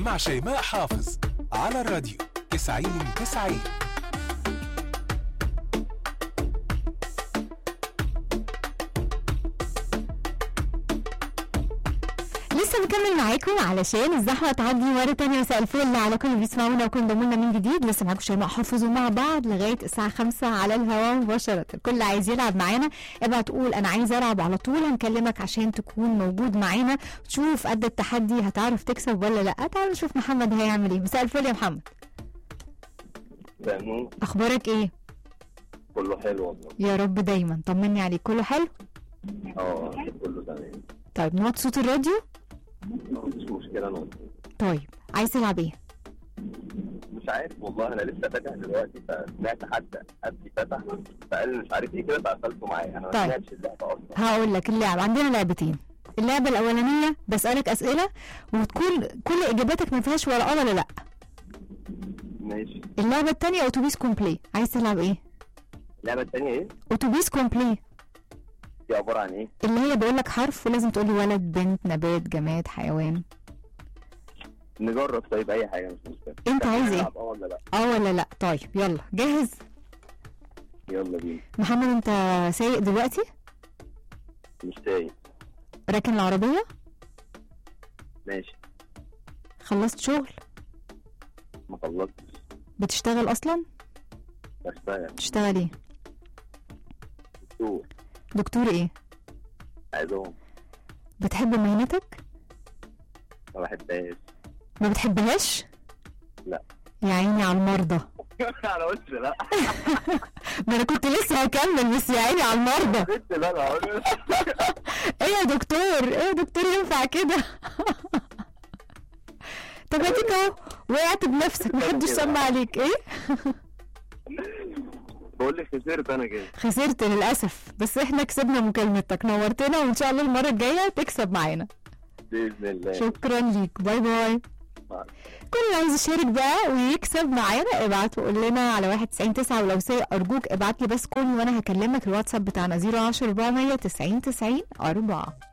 مع شيماء حافظ على الراديو 90 90 لسه مكمل معاكم علشان الزحمه تعدي مره تانية مساء الفل على كل اللي بيسمعونا وكل ضمنا من جديد لسه معاكم شيماء حافظوا مع بعض لغايه الساعه 5 على الهواء مباشره الكل عايز يلعب معانا ابعت تقول انا عايز العب على طول هنكلمك عشان تكون موجود معانا تشوف قد التحدي هتعرف تكسب ولا لا تعالوا نشوف محمد هيعمل ايه مساء الفل يا محمد تمام اخبارك ايه كله حلو والله يا رب دايما طمني عليك كله حلو اه كله تمام طيب نوطي صوت الراديو مفيش مشكلة انا طيب عايز تلعب ايه مش عارف والله انا لسه فاتح دلوقتي فسمعت حد قبلي فتح فقال مش عارف ايه كده فقفلته معايا انا ما طيب. سمعتش اللعبة اصلا هقول لك اللعب عندنا لعبتين اللعبة الأولانية بسألك أسئلة وتكون كل إجاباتك ما فيهاش ولا اه ولا لأ ماشي اللعبة التانية أتوبيس كومبلي عايز تلعب إيه؟ اللعبة التانية ايه؟ أتوبيس كومبلي دي عبارة عن ايه؟ اللي هي بقول لك حرف ولازم تقولي ولد بنت نبات جماد حيوان نجرب طيب اي حاجة مش مشكلة أنت عايز إيه؟ نلعب اه ولا لا؟ اه ولا لأ طيب يلا جاهز يلا بينا محمد أنت سايق دلوقتي مش تايه راكن العربية ماشي خلصت شغل ما خلصتش بتشتغل أصلا بشتغل بتشتغل إيه دكتور دكتور إيه عايزهم بتحب مهنتك ما بحبهاش ما بتحبهاش لا. يا عيني على المرضى انا قلت لا ما انا كنت لسه هكمل بس يا عيني على المرضى قلت لا انا قلت ايه يا دكتور ايه يا دكتور ينفع كده طب اديك اهو وقعت بنفسك محدش سمع عليك ايه بقول لك خسرت انا كده خسرت للاسف بس احنا كسبنا مكالمتك نورتنا وان شاء الله المره الجايه تكسب معانا باذن الله شكرا ليك باي باي مع كل اللي عايز يشارك بقى ويكسب معانا ابعت وقول لنا على 199 ولو سايق ارجوك ابعت لي بس كل وانا هكلمك الواتساب بتاعنا 010 400 90 90 4